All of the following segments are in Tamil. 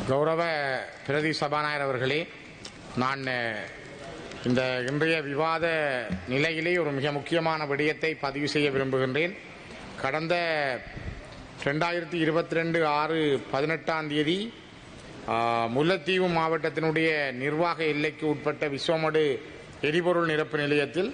கௌரவ பிரதி சபாநாயகர் அவர்களே நான் அஹ், இந்த இன்றைய விவாத நிலையிலே ஒரு மிக முக்கியமான விடயத்தை பதிவு செய்ய விரும்புகின்றேன் கடந்த ரெண்டாயிரத்தி இருபத்தி ரெண்டு ஆறு பதினெட்டாம் தேதி ஆஹ், முல்லைத்தீவு மாவட்டத்தினுடைய நிர்வாக எல்லைக்கு உட்பட்ட விஸ்வமடு எரிபொருள் நிரப்பு நிலையத்தில்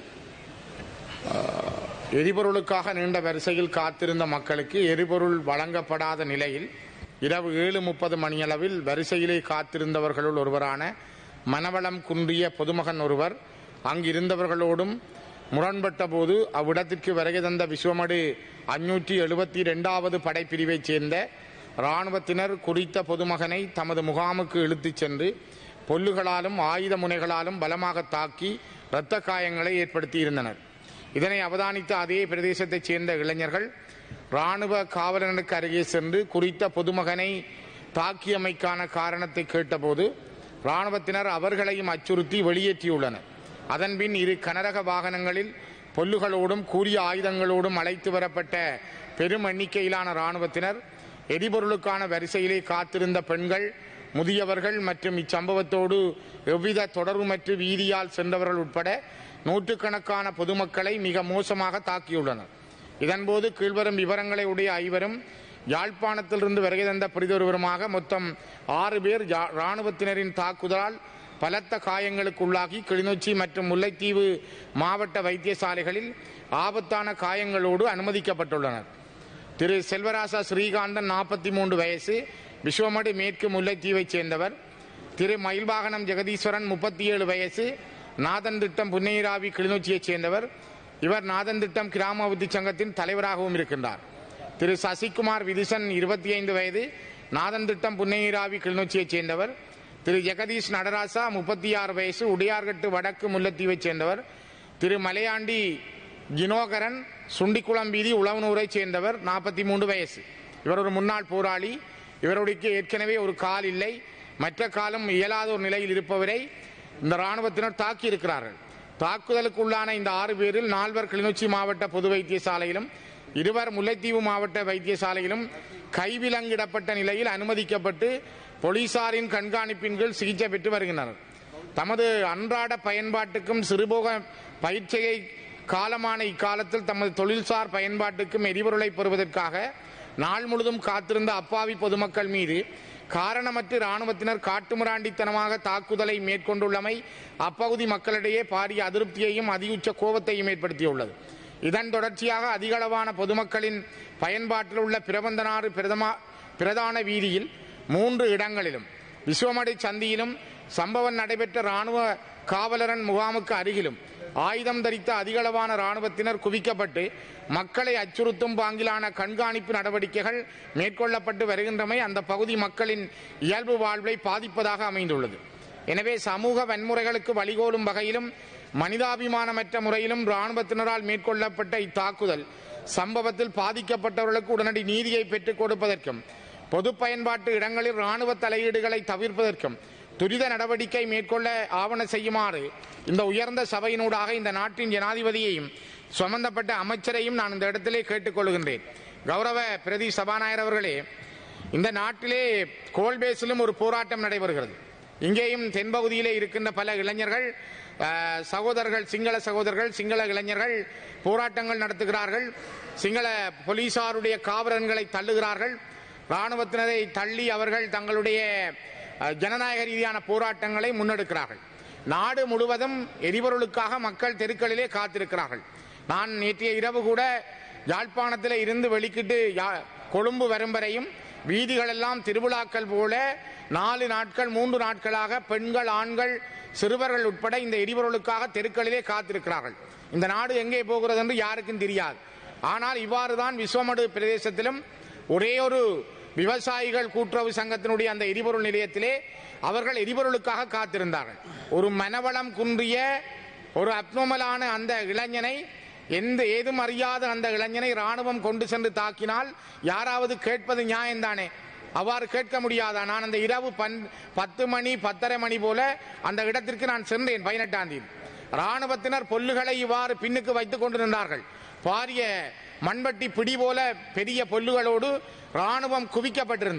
எரிபொருளுக்காக நீண்ட வரிசையில் காத்திருந்த மக்களுக்கு எரிபொருள் வழங்கப்படாத நிலையில் இரவு ஏழு முப்பது மணியளவில் வரிசையிலே காத்திருந்தவர்களுள் ஒருவரான மனவளம் குன்றிய பொதுமகன் ஒருவர் அங்கிருந்தவர்களோடும் முரண்பட்ட போது அவ்விடத்திற்கு வருகை தந்த விஸ்வமடு அஞ்சூற்றி எழுபத்தி இரண்டாவது படைப்பிரிவைச் சேர்ந்த இராணுவத்தினர் குறித்த பொதுமகனை தமது முகாமுக்கு இழுத்துச் சென்று பொல்லுகளாலும் ஆயுத முனைகளாலும் பலமாக தாக்கி இரத்த காயங்களை ஏற்படுத்தியிருந்தனர் இதனை அவதானித்த அதே பிரதேசத்தைச் சேர்ந்த இளைஞர்கள் ராணுவ காவலனுக்கு அருகே சென்று குறித்த பொதுமகனை தாக்கியமைக்கான காரணத்தை கேட்டபோது ராணுவத்தினர் அவர்களையும் அச்சுறுத்தி வெளியேற்றியுள்ளனர் அதன்பின் இரு கனரக வாகனங்களில் பொல்லுகளோடும் கூறிய ஆயுதங்களோடும் அழைத்து வரப்பட்ட பெரும் எண்ணிக்கையிலான ராணுவத்தினர் எரிபொருளுக்கான வரிசையிலே காத்திருந்த பெண்கள் முதியவர்கள் மற்றும் இச்சம்பவத்தோடு எவ்வித தொடர்புமற்று வீதியால் சென்றவர்கள் உட்பட நூற்றுக்கணக்கான பொதுமக்களை மிக மோசமாக தாக்கியுள்ளனர் இதன்போது கீழ்வரும் விவரங்களை உடைய ஐவரும் யாழ்ப்பாணத்திலிருந்து வருகை தந்த பிரிதொருவருமாக மொத்தம் ஆறு பேர் யா- இராணுவத்தினரின் தாக்குதலால் பலத்த காயங்களுக்குள்ளாகி கிளிநொச்சி மற்றும் முல்லைத்தீவு மாவட்ட வைத்தியசாலைகளில் ஆபத்தான காயங்களோடு அனுமதிக்கப்பட்டுள்ளனர் திரு செல்வராசா ஸ்ரீகாந்தன் நாற்பத்தி மூன்று வயசு விஸ்வமடு மேற்கு முல்லைத்தீவைச் சேர்ந்தவர் திரு மயில்வாகனம் ஜெகதீஸ்வரன் முப்பத்தி ஏழு வயசு நாதன் திட்டம் புன்னையராவி கிளிநொச்சியைச் சேர்ந்தவர் இவர் நாதன் திட்டம் கிராம அபிவிருத்தி சங்கத்தின் தலைவராகவும் இருக்கின்றார் திரு சசிகுமார் விதுசன் இருபத்தி ஐந்து வயது நாதன் திட்டம் புன்னையராவி கிளிநொச்சியைச் சேர்ந்தவர் திரு ஜெகதீஷ் நடராசா முப்பத்தி ஆறு வயசு உடையார்கட்டு வடக்கு முல்லைத்தீவைச் சேர்ந்தவர் திரு மலையாண்டி ஜினோகரன் சுண்டிக்குளம் வீதி உழவனூரைச் சேர்ந்தவர் நாற்பத்தி மூன்று வயசு இவர் ஒரு முன்னாள் போராளி இவருடைய ஏற்கனவே ஒரு கால் இல்லை மற்ற காலம் இயலாத ஒரு நிலையில் இருப்பவரை இந்த ராணுவத்தினர் தாக்கி இருக்கிறார்கள் தாக்குதலுக்குள்ளான இந்த ஆறு பேரில் நால்வர் கிளிநொச்சி மாவட்ட பொது வைத்தியசாலையிலும் இருவர் முல்லைத்தீவு மாவட்ட வைத்தியசாலையிலும் கைவிலங்கிடப்பட்ட நிலையில் அனுமதிக்கப்பட்டு போலீசாரின் கண்காணிப்பின் கீழ் சிகிச்சை பெற்று வருகின்றனர் தமது அன்றாட பயன்பாட்டுக்கும் சிறுபோக பயிற்சியை காலமான இக்காலத்தில் தமது தொழில்சார் பயன்பாட்டுக்கும் எரிபொருளை பெறுவதற்காக நாள் முழுதும் காத்திருந்த அப்பாவி பொதுமக்கள் மீது காரணமற்று இராணுவத்தினர் காட்டுமிராண்டித்தனமாக தாக்குதலை மேற்கொண்டுள்ளமை அப்பகுதி மக்களிடையே பாரிய அதிருப்தியையும் அதியுச்ச கோபத்தையும் ஏற்படுத்தியுள்ளது இதன் தொடர்ச்சியாக அதிகளவான பொதுமக்களின் பயன்பாட்டில் உள்ள பிரபந்தனாறு பிரதமா பிரதான வீதியில் மூன்று இடங்களிலும் விஸ்வமடை சந்தியிலும் சம்பவம் நடைபெற்ற ராணுவ காவலரன் முகாமுக்கு அருகிலும் ஆயுதம் தரித்த அதிகளவான ராணுவத்தினர் குவிக்கப்பட்டு மக்களை அச்சுறுத்தும் பாங்கிலான கண்காணிப்பு நடவடிக்கைகள் மேற்கொள்ளப்பட்டு வருகின்றமை அந்த பகுதி மக்களின் இயல்பு வாழ்வை பாதிப்பதாக அமைந்துள்ளது எனவே சமூக வன்முறைகளுக்கு வழிகோலும் வகையிலும் மனிதாபிமானமற்ற முறையிலும் இராணுவத்தினரால் மேற்கொள்ளப்பட்ட இத்தாக்குதல் சம்பவத்தில் பாதிக்கப்பட்டவர்களுக்கு உடனடி நீதியை பெற்றுக் கொடுப்பதற்கும் பொது பயன்பாட்டு இடங்களில் இராணுவ தலையீடுகளை தவிர்ப்பதற்கும் துரித நடவடிக்கை மேற்கொள்ள ஆவண செய்யுமாறு இந்த உயர்ந்த சபையினூடாக இந்த நாட்டின் ஜனாதிபதியையும் சம்பந்தப்பட்ட அமைச்சரையும் நான் இந்த இடத்திலே கேட்டுக்கொள்கின்றேன் கௌரவ பிரதி சபாநாயகர் அவர்களே இந்த நாட்டிலே கோல்பேஸிலும் ஒரு போராட்டம் நடைபெறுகிறது இங்கேயும் தென்பகுதியிலே இருக்கின்ற பல இளைஞர்கள் அஹ், சகோதரர்கள் சிங்கள சகோதரர்கள் சிங்கள இளைஞர்கள் போராட்டங்கள் நடத்துகிறார்கள் சிங்கள போலீசாருடைய காவலன்களை தள்ளுகிறார்கள் இராணுவத்தினரை தள்ளி அவர்கள் தங்களுடைய அஹ், ஜனநாயக ரீதியான போராட்டங்களை முன்னெடுக்கிறார்கள் நாடு முழுவதும் எரிபொருளுக்காக மக்கள் தெருக்களிலே காத்திருக்கிறார்கள் நான் நேற்றைய இரவு கூட யாழ்ப்பாணத்தில் இருந்து வெளிக்கிட்டு யா- கொழும்பு வரும் வரையும் வீதிகள் எல்லாம் திருவிழாக்கள் போல நாலு நாட்கள் மூன்று நாட்களாக பெண்கள் ஆண்கள் சிறுவர்கள் உட்பட இந்த எரிபொருளுக்காக தெருக்களிலே காத்திருக்கிறார்கள் இந்த நாடு எங்கே போகிறது என்று யாருக்கும் தெரியாது ஆனால் இவ்வாறு தான் விஸ்வமடு பிரதேசத்திலும் ஒரே ஒரு விவசாயிகள் கூட்டுறவு சங்கத்தினுடைய அந்த எரிபொருள் நிலையத்திலே அவர்கள் எரிபொருளுக்காக காத்திருந்தார்கள் ஒரு மனவளம் குன்றிய ஒரு அப்னோமலான அந்த இளைஞனை எந்த ஏதும் அறியாத அந்த இளைஞனை ராணுவம் கொண்டு சென்று தாக்கினால் யாராவது கேட்பது நியாயம்தானே அவ்வாறு கேட்க முடியாதா நான் அந்த இரவு பன் பத்து மணி பத்தரை மணி போல அந்த இடத்திற்கு நான் சென்றேன் பதினெட்டாம் தேதி ராணுவத்தினர் பொல்லுகளை இவ்வாறு பின்னுக்கு வைத்துக் கொண்டிருந்தார்கள் பாரிய மண்வட்டி பிடி போல பெரிய பொல்லுகளோடு ராணுவம் குவிக்கப்பட்டிருந்தது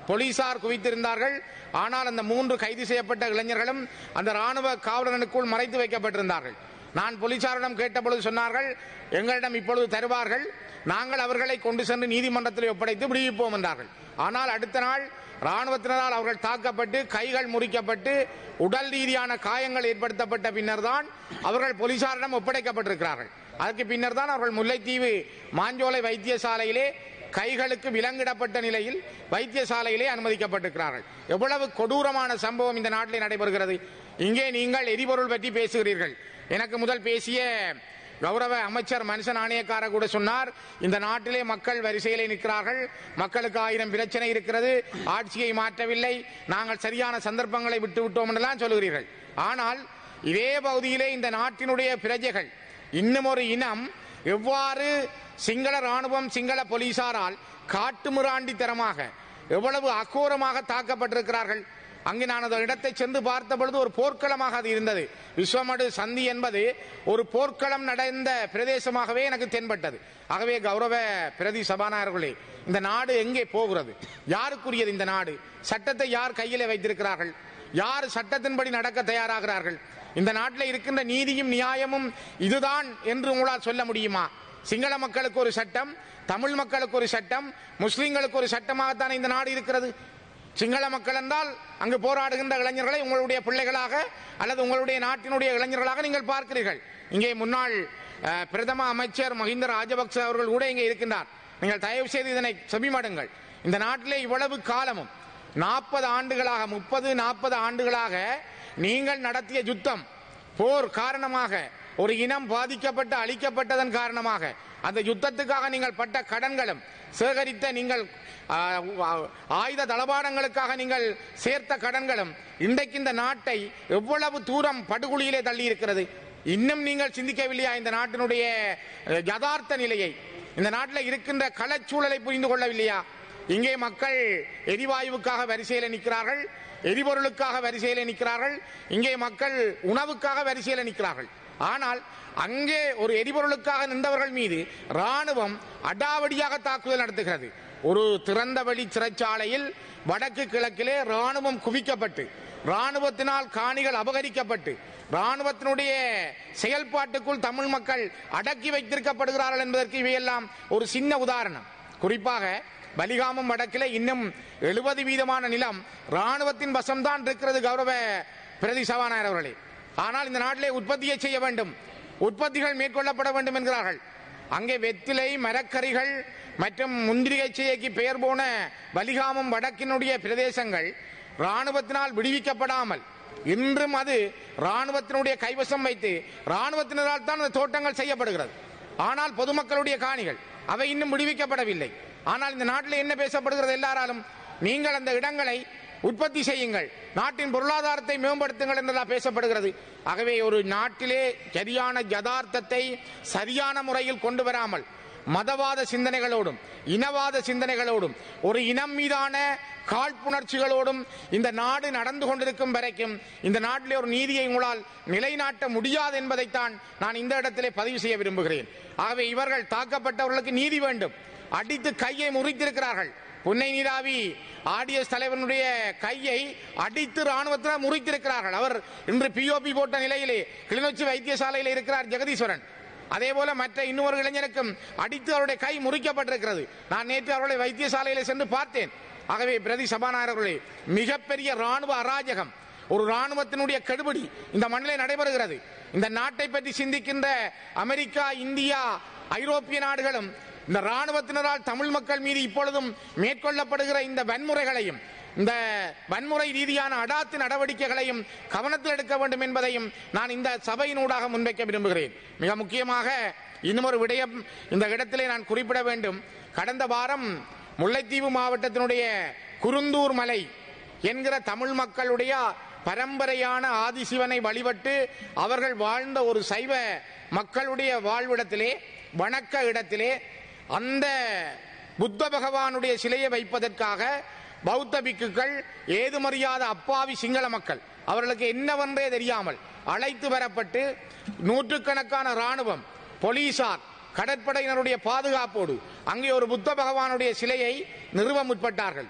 போலீசார் குவித்திருந்தார்கள் ஆனால் அந்த மூன்று கைது செய்யப்பட்ட இளைஞர்களும் அந்த ராணுவ காவலனுக்குள் மறைத்து வைக்கப்பட்டிருந்தார்கள் நான் போலீசாரிடம் கேட்டபொழுது சொன்னார்கள் எங்களிடம் இப்பொழுது தருவார்கள் நாங்கள் அவர்களை கொண்டு சென்று நீதிமன்றத்தில் ஒப்படைத்து விடுவிப்போம் என்றார்கள் ஆனால் அடுத்த நாள் ராணுவத்தினரால் அவர்கள் தாக்கப்பட்டு கைகள் முறிக்கப்பட்டு உடல் ரீதியான காயங்கள் ஏற்படுத்தப்பட்ட பின்னர் தான் அவர்கள் போலீசாரிடம் ஒப்படைக்கப்பட்டிருக்கிறார்கள் அதற்கு பின்னர் தான் அவர்கள் முல்லைத்தீவு மாஞ்சோலை வைத்தியசாலையிலே கைகளுக்கு விலங்கிடப்பட்ட நிலையில் வைத்தியசாலையிலே அனுமதிக்கப்பட்டிருக்கிறார்கள் எவ்வளவு கொடூரமான சம்பவம் இந்த நாட்டிலே நடைபெறுகிறது இங்கே நீங்கள் எரிபொருள் பற்றி பேசுகிறீர்கள் எனக்கு முதல் பேசிய கௌரவ அமைச்சர் மனுஷ நாணயக்கார கூட சொன்னார் இந்த நாட்டிலே மக்கள் வரிசையிலே நிற்கிறார்கள் மக்களுக்கு ஆயிரம் பிரச்சனை இருக்கிறது ஆட்சியை மாற்றவில்லை நாங்கள் சரியான சந்தர்ப்பங்களை விட்டு விட்டோம் என்றெல்லாம் சொல்லுகிறீர்கள் ஆனால் இதே பகுதியிலே இந்த நாட்டினுடைய பிரஜைகள் இன்னும் ஒரு இனம் எவ்வாறு சிங்கள ராணுவம் சிங்கள போலீசாரால் காட்டுமிராண்டித்தனமாக எவ்வளவு அகோரமாக தாக்கப்பட்டிருக்கிறார்கள் அங்கு நான் அந்த இடத்தை சென்று பார்த்த பொழுது ஒரு போர்க்களமாக அது இருந்தது விஸ்வமடு சந்தி என்பது ஒரு போர்க்களம் நடந்த பிரதேசமாகவே எனக்கு தென்பட்டது ஆகவே கௌரவ பிரதி சபாநாயகர்களே இந்த நாடு எங்கே போகிறது யாருக்குரியது இந்த நாடு சட்டத்தை யார் கையிலே வைத்திருக்கிறார்கள் யார் சட்டத்தின்படி நடக்க தயாராகிறார்கள் இந்த நாட்டில் இருக்கின்ற நீதியும் நியாயமும் இதுதான் என்று உங்களால் சொல்ல முடியுமா சிங்கள மக்களுக்கு ஒரு சட்டம் தமிழ் மக்களுக்கு ஒரு சட்டம் முஸ்லிம்களுக்கு ஒரு சட்டமாகத்தான் இந்த நாடு இருக்கிறது சிங்கள மக்கள் என்றால் அங்கு போராடுகின்ற இளைஞர்களை உங்களுடைய பிள்ளைகளாக அல்லது உங்களுடைய நாட்டினுடைய இளைஞர்களாக நீங்கள் பார்க்கிறீர்கள் இங்கே முன்னாள் அஹ், பிரதம அமைச்சர் மஹிந்த ராஜபக்ச அவர்கள் கூட இங்கே இருக்கின்றார் நீங்கள் தயவு செய்து இதனை செபிமடுங்கள் இந்த நாட்டிலே இவ்வளவு காலமும் நாற்பது ஆண்டுகளாக முப்பது நாற்பது ஆண்டுகளாக நீங்கள் நடத்திய யுத்தம் போர் காரணமாக ஒரு இனம் பாதிக்கப்பட்டு அழிக்கப்பட்டதன் காரணமாக அந்த யுத்தத்துக்காக நீங்கள் பட்ட கடன்களும் சேகரித்த நீங்கள் ஆ, ஆ, ஆயுத தளபாடங்களுக்காக நீங்கள் சேர்த்த கடன்களும் இன்றைக்கு இந்த நாட்டை எவ்வளவு தூரம் படுகொலியிலே தள்ளி இருக்கிறது இன்னும் நீங்கள் சிந்திக்கவில்லையா இந்த நாட்டினுடைய அஹ், யதார்த்த நிலையை இந்த நாட்டில் இருக்கின்ற களச்சூழலை புரிந்து கொள்ளவில்லையா இங்கே மக்கள் எரிவாயுவுக்காக வரிசையில் நிற்கிறார்கள் எரிபொருளுக்காக வரிசையில் நிற்கிறார்கள் இங்கே மக்கள் உணவுக்காக வரிசையில் நிற்கிறார்கள் ஆனால் அங்கே ஒரு எரிபொருளுக்காக நின்றவர்கள் மீது ராணுவம் அடாவடியாக தாக்குதல் நடத்துகிறது ஒரு திறந்த வெளி சிறைச்சாலையில் வடக்கு கிழக்கிலே ராணுவம் குவிக்கப்பட்டு ராணுவத்தினால் காணிகள் அபகரிக்கப்பட்டு ராணுவத்தினுடைய செயல்பாட்டுக்குள் தமிழ் மக்கள் அடக்கி வைத்திருக்கப்படுகிறார்கள் என்பதற்கு இவையெல்லாம் ஒரு சின்ன உதாரணம் குறிப்பாக பலிகாமம் வடக்கிலே இன்னும் எழுபது வீதமான நிலம் ராணுவத்தின் வசம்தான் இருக்கிறது கௌரவ பிரதி சபாநாயகர் அவர்களே ஆனால் இந்த நாட்டிலே உற்பத்தியை செய்ய வேண்டும் உற்பத்திகள் மேற்கொள்ளப்பட வேண்டும் என்கிறார்கள் அங்கே வெத்திலை மரக்கறிகள் மற்றும் முந்திரிகை செய்யக்கு பெயர் போன பலிகாமம் வடக்கினுடைய பிரதேசங்கள் ராணுவத்தினால் விடுவிக்கப்படாமல் இன்றும் அது ராணுவத்தினுடைய கைவசம் வைத்து ராணுவத்தினரால் தான் அந்த தோட்டங்கள் செய்யப்படுகிறது ஆனால் பொதுமக்களுடைய காணிகள் அவை இன்னும் விடுவிக்கப்படவில்லை ஆனால் இந்த நாட்டில் என்ன பேசப்படுகிறது எல்லாராலும் நீங்கள் அந்த இடங்களை உற்பத்தி செய்யுங்கள் நாட்டின் பொருளாதாரத்தை மேம்படுத்துங்கள் என்றெல்லாம் பேசப்படுகிறது ஆகவே ஒரு நாட்டிலே சரியான யதார்த்தத்தை சரியான முறையில் கொண்டு வராமல் மதவாத சிந்தனைகளோடும் இனவாத சிந்தனைகளோடும் ஒரு இனம் மீதான காழ்ப்புணர்ச்சிகளோடும் இந்த நாடு நடந்து கொண்டிருக்கும் வரைக்கும் இந்த நாட்டிலே ஒரு நீதியை உங்களால் நிலைநாட்ட முடியாது என்பதைத்தான் நான் இந்த இடத்திலே பதிவு செய்ய விரும்புகிறேன் ஆகவே இவர்கள் தாக்கப்பட்டவர்களுக்கு நீதி வேண்டும் அடித்து கையை முறித்திருக்கிறார்கள் புன்னை நீராவி ஆர்டிஎஸ் தலைவனுடைய கையை அடித்து ராணுவத்தினர் முறித்திருக்கிறார்கள் அவர் இன்று பிஓபி போட்ட நிலையிலே கிளிநொச்சி வைத்தியசாலையில் இருக்கிறார் ஜெகதீஸ்வரன் அதே போல மற்ற இன்னொரு இளைஞருக்கும் அடித்து அவருடைய கை முறிக்கப்பட்டிருக்கிறது நான் நேற்று அவர்களை வைத்தியசாலையிலே சென்று பார்த்தேன் ஆகவே பிரதி சபாநாயகர்களே மிகப்பெரிய ராணுவ அராஜகம் ஒரு ராணுவத்தினுடைய கெடுபிடி இந்த மண்ணிலே நடைபெறுகிறது இந்த நாட்டை பற்றி சிந்திக்கின்ற அமெரிக்கா இந்தியா ஐரோப்பிய நாடுகளும் இந்த ராணுவத்தினரால் தமிழ் மக்கள் மீது இப்பொழுதும் மேற்கொள்ளப்படுகிற இந்த வன்முறைகளையும் இந்த வன்முறை ரீதியான அடாத்து நடவடிக்கைகளையும் கவனத்தில் எடுக்க வேண்டும் என்பதையும் நான் இந்த சபையினூடாக முன்வைக்க விரும்புகிறேன் மிக முக்கியமாக இன்னும் ஒரு விடயம் இந்த இடத்திலே நான் குறிப்பிட வேண்டும் கடந்த வாரம் முல்லைத்தீவு மாவட்டத்தினுடைய குருந்தூர் மலை என்கிற தமிழ் மக்களுடைய பரம்பரையான ஆதிசிவனை வழிபட்டு அவர்கள் வாழ்ந்த ஒரு சைவ மக்களுடைய வாழ்விடத்திலே வணக்க இடத்திலே அந்த புத்த பகவானுடைய சிலையை வைப்பதற்காக பௌத்த பிக்குகள் ஏதுமறியாத அப்பாவி சிங்கள மக்கள் அவர்களுக்கு என்னவென்றே தெரியாமல் அழைத்து வரப்பட்டு நூற்றுக்கணக்கான ராணுவம் போலீசார் கடற்படையினருடைய பாதுகாப்போடு அங்கே ஒரு புத்த பகவானுடைய சிலையை நிறுவ முற்பட்டார்கள்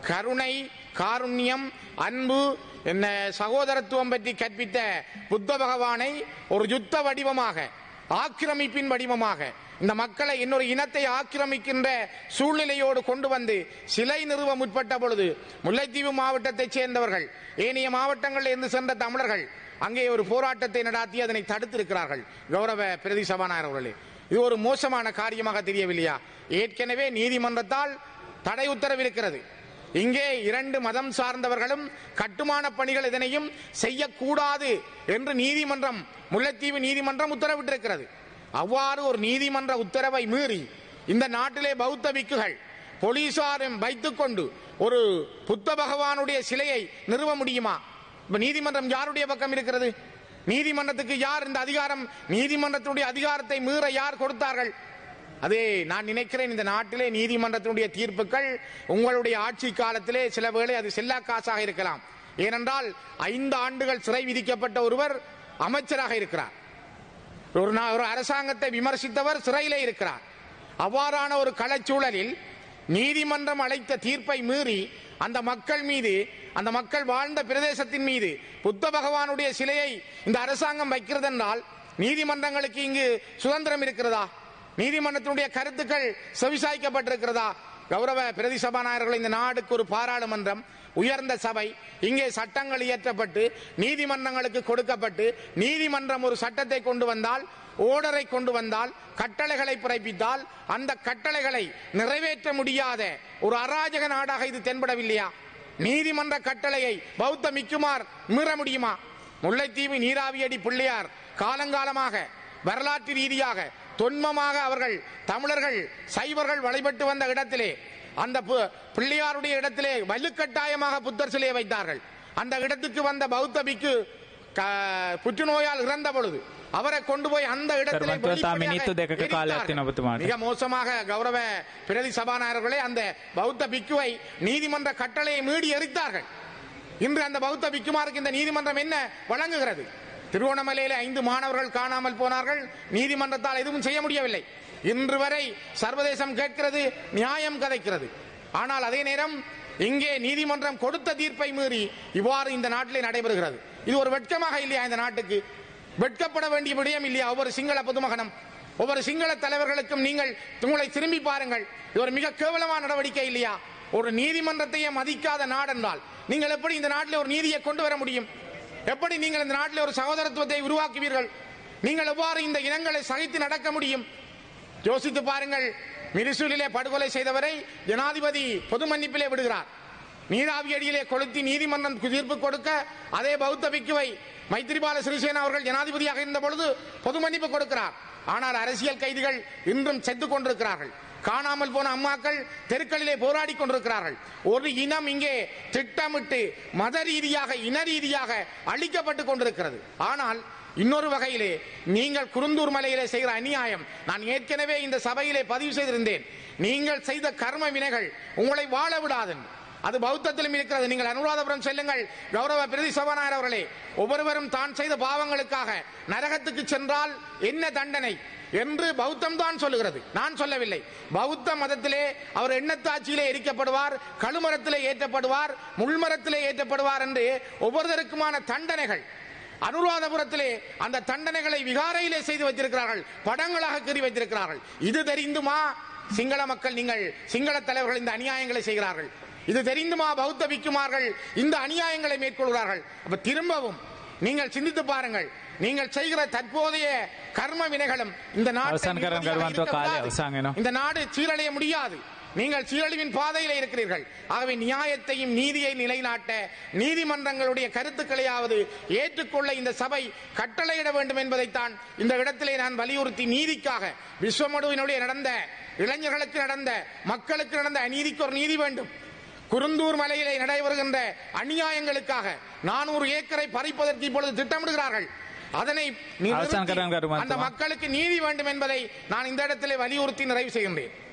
கருணை காருண்யம் அன்பு என்ன சகோதரத்துவம் பற்றி கற்பித்த புத்த பகவானை ஒரு யுத்த வடிவமாக ஆக்கிரமிப்பின் வடிவமாக இந்த மக்களை இன்னொரு இனத்தை ஆக்கிரமிக்கின்ற சூழ்நிலையோடு கொண்டு வந்து சிலை நிறுவ முற்பட்ட பொழுது முல்லைத்தீவு மாவட்டத்தைச் சேர்ந்தவர்கள் ஏனைய மாவட்டங்களில் இருந்து சென்ற தமிழர்கள் அங்கே ஒரு போராட்டத்தை நடாத்தி அதனை தடுத்திருக்கிறார்கள் கௌரவ பிரதி சபாநாயகர் அவர்களே இது ஒரு மோசமான காரியமாக தெரியவில்லையா ஏற்கனவே நீதிமன்றத்தால் தடை உத்தரவு இருக்கிறது இங்கே இரண்டு மதம் சார்ந்தவர்களும் கட்டுமான பணிகள் இதனையும் செய்யக்கூடாது என்று நீதிமன்றம் முல்லைத்தீவு நீதிமன்றம் உத்தரவிட்டிருக்கிறது அவ்வாறு ஒரு நீதிமன்ற உத்தரவை மீறி இந்த நாட்டிலே பௌத்த பிக்குகள் போலீசாரும் வைத்துக்கொண்டு ஒரு புத்த பகவானுடைய சிலையை நிறுவ முடியுமா இப்ப நீதிமன்றம் யாருடைய பக்கம் இருக்கிறது நீதிமன்றத்துக்கு யார் இந்த அதிகாரம் நீதிமன்றத்தினுடைய அதிகாரத்தை மீற யார் கொடுத்தார்கள் அதே நான் நினைக்கிறேன் இந்த நாட்டிலே நீதிமன்றத்தினுடைய தீர்ப்புகள் உங்களுடைய ஆட்சி காலத்திலே சில வேளை அது செல்லா காசாக இருக்கலாம் ஏனென்றால் ஐந்து ஆண்டுகள் சிறை விதிக்கப்பட்ட ஒருவர் அமைச்சராக இருக்கிறார் ஒரு நா- ஒரு அரசாங்கத்தை விமர்சித்தவர் சிறையிலே இருக்கிறார் அவ்வாறான ஒரு களச்சூழலில் நீதிமன்றம் அளித்த தீர்ப்பை மீறி அந்த மக்கள் மீது அந்த மக்கள் வாழ்ந்த பிரதேசத்தின் மீது புத்த பகவானுடைய சிலையை இந்த அரசாங்கம் வைக்கிறது என்றால் நீதிமன்றங்களுக்கு இங்கு சுதந்திரம் இருக்கிறதா நீதிமன்றத்தினுடைய கருத்துக்கள் செவிசாய்க்கப்பட்டிருக்கிறதா கௌரவ பிரதி சபாநாயகர்கள் இந்த நாடுக்கு ஒரு பாராளுமன்றம் உயர்ந்த சபை இங்கே சட்டங்கள் இயற்றப்பட்டு நீதிமன்றங்களுக்கு கொடுக்கப்பட்டு நீதிமன்றம் ஒரு சட்டத்தை கொண்டு வந்தால் ஓர்டரை கொண்டு வந்தால் கட்டளைகளை பிறப்பித்தால் அந்த கட்டளைகளை நிறைவேற்ற முடியாத ஒரு அராஜக நாடாக இது தென்படவில்லையா நீதிமன்ற கட்டளையை பௌத்த மிக்குமார் மீற முடியுமா முல்லைத்தீவு நீராவியடி பிள்ளையார் காலங்காலமாக வரலாற்று ரீதியாக தொன்மமாக அவர்கள் தமிழர்கள் சைவர்கள் வழிபட்டு வந்த இடத்திலே அந்த பு- பிள்ளையாருடைய இடத்திலே வலுக்கட்டாயமாக புத்தர் சிலையை வைத்தார்கள் அந்த இடத்துக்கு வந்த பௌத்த பிக்கு க- புற்றுநோயால் இறந்த பொழுது அவரை கொண்டு போய் அந்த இடத்திலே கர்மத்துவ வெளிப்படையாக මිනිත්තු දෙකක කාලයක් எரித்தார்கள். තියෙනවා ඔබතුමාට. மிக மோசமாக கௌரவ பிரதி சபாநாயகர்களே அந்த பௌத்த பிக்குவை நீதிமன்ற கட்டளையை மீறி எரித்தார்கள் இன்று அந்த பௌத்த பிக்குமாருக்கு இந்த நீதிமன்றம் என்ன வழங்குகிறது திருவோணமலையில ஐந்து மாணவர்கள் காணாமல் போனார்கள் நீதிமன்றத்தால் எதுவும் செய்ய முடியவில்லை இன்று வரை சர்வதேசம் கேட்கிறது நியாயம் கதைக்கிறது ஆனால் அதே நேரம் இங்கே நீதிமன்றம் கொடுத்த தீர்ப்பை மீறி இவ்வாறு இந்த நாட்டிலே நடைபெறுகிறது இது ஒரு வெட்கமாக இல்லையா இந்த நாட்டுக்கு வெட்கப்பட வேண்டிய விடயம் இல்லையா ஒவ்வொரு சிங்கள பொதுமகனும் ஒவ்வொரு சிங்கள தலைவர்களுக்கும் நீங்கள் உங்களை திரும்பி பாருங்கள் இது ஒரு மிக கேவலமான நடவடிக்கை இல்லையா ஒரு நீதிமன்றத்தையே மதிக்காத நாடென்றால் நீங்கள் எப்படி இந்த நாட்டில் ஒரு நீதியை கொண்டு வர முடியும் எப்படி நீங்கள் இந்த நாட்டில் ஒரு சகோதரத்துவத்தை உருவாக்குவீர்கள் நீங்கள் எவ்வாறு இந்த இனங்களை சகித்து நடக்க முடியும் யோசித்து பாருங்கள் மிரிசூலிலே படுகொலை செய்தவரை ஜனாதிபதி பொது மன்னிப்பிலே விடுகிறார் நீராவியடியிலே கொளுத்தி நீதிமன்றம் தீர்ப்பு கொடுக்க அதே பௌத்த பிக்குவை மைத்திரிபால சிறிசேனா அவர்கள் ஜனாதிபதியாக இருந்த பொழுது பொது மன்னிப்பு கொடுக்கிறார் ஆனால் அரசியல் கைதிகள் இன்றும் செத்துக் கொண்டிருக்கிறார்கள் காணாமல் போன அம்மாக்கள் தெருக்களிலே போராடி கொண்டிருக்கிறார்கள் ஒரு இனம் இங்கே திட்டமிட்டு மத ரீதியாக இன ரீதியாக அழிக்கப்பட்டு கொண்டிருக்கிறது ஆனால் இன்னொரு வகையிலே நீங்கள் குருந்தூர் மலையிலே செய்கிற அநியாயம் நான் ஏற்கனவே இந்த சபையிலே பதிவு செய்திருந்தேன் நீங்கள் செய்த கர்ம வினைகள் உங்களை வாழ விடாது அது பௌத்தத்திலும் இருக்கிறது நீங்கள் அனுராதபுரம் செல்லுங்கள் கௌரவ பிரதி சபாநாயகர் அவர்களே ஒவ்வொருவரும் தான் செய்த பாவங்களுக்காக நரகத்துக்கு சென்றால் என்ன தண்டனை என்று பௌத்தம் தான் சொல்லுகிறது நான் சொல்லவில்லை பௌத்த மதத்திலே அவர் எண்ணத்தாட்சியிலே எரிக்கப்படுவார் கழுமரத்திலே ஏற்றப்படுவார் முள்மரத்திலே ஏற்றப்படுவார் என்று ஒவ்வொருவருக்குமான தண்டனைகள் அனுராதபுரத்திலே அந்த தண்டனைகளை விகாரையிலே செய்து வைத்திருக்கிறார்கள் படங்களாக கீறி வைத்திருக்கிறார்கள் இது தெரிந்துமா சிங்கள மக்கள் நீங்கள் சிங்கள தலைவர்கள் இந்த அநியாயங்களை செய்கிறார்கள் இது தெரிந்துமா பௌத்த விக்குமார்கள் இந்த அநியாயங்களை மேற்கொள்கிறார்கள் அப்ப திரும்பவும் நீங்கள் சிந்தித்து பாருங்கள் நீங்கள் செய்கிற தற்போதைய கர்ம வினைகளும் இந்த நாட்டை அவசான் கரம் நிம்மதியாக கருவான் இருக்க காலை விடாது. அவசான் வேணும். இந்த நாடு சீரழிய முடியாது நீங்கள் சீரழிவின் பாதையில இருக்கிறீர்கள் ஆகவே நியாயத்தையும் நீதியை நிலைநாட்ட நீதிமன்றங்களுடைய கருத்துக்களையாவது ஏற்றுக்கொள்ள இந்த சபை கட்டளையிட வேண்டும் என்பதைத்தான் இந்த இடத்திலே நான் வலியுறுத்தி நீதிக்காக விஸ்வமடுவினுடைய நடந்த இளைஞர்களுக்கு நடந்த மக்களுக்கு நடந்த அநீதிக்கு ஒரு நீதி வேண்டும் குருந்தூர் மலையிலே நடைபெறுகின்ற அநியாயங்களுக்காக நானூறு ஏக்கரை பறிப்பதற்கு இப்பொழுது திட்டமிடுகிறார்கள் அதனை அவசான் கரம் நிறுத்தி கருமான் அந்த மக்களுக்கு நீதி வேண்டும் என்பதை நான் இந்த இடத்திலே வலியுறுத்தி நிறைவு செய்கின்றேன்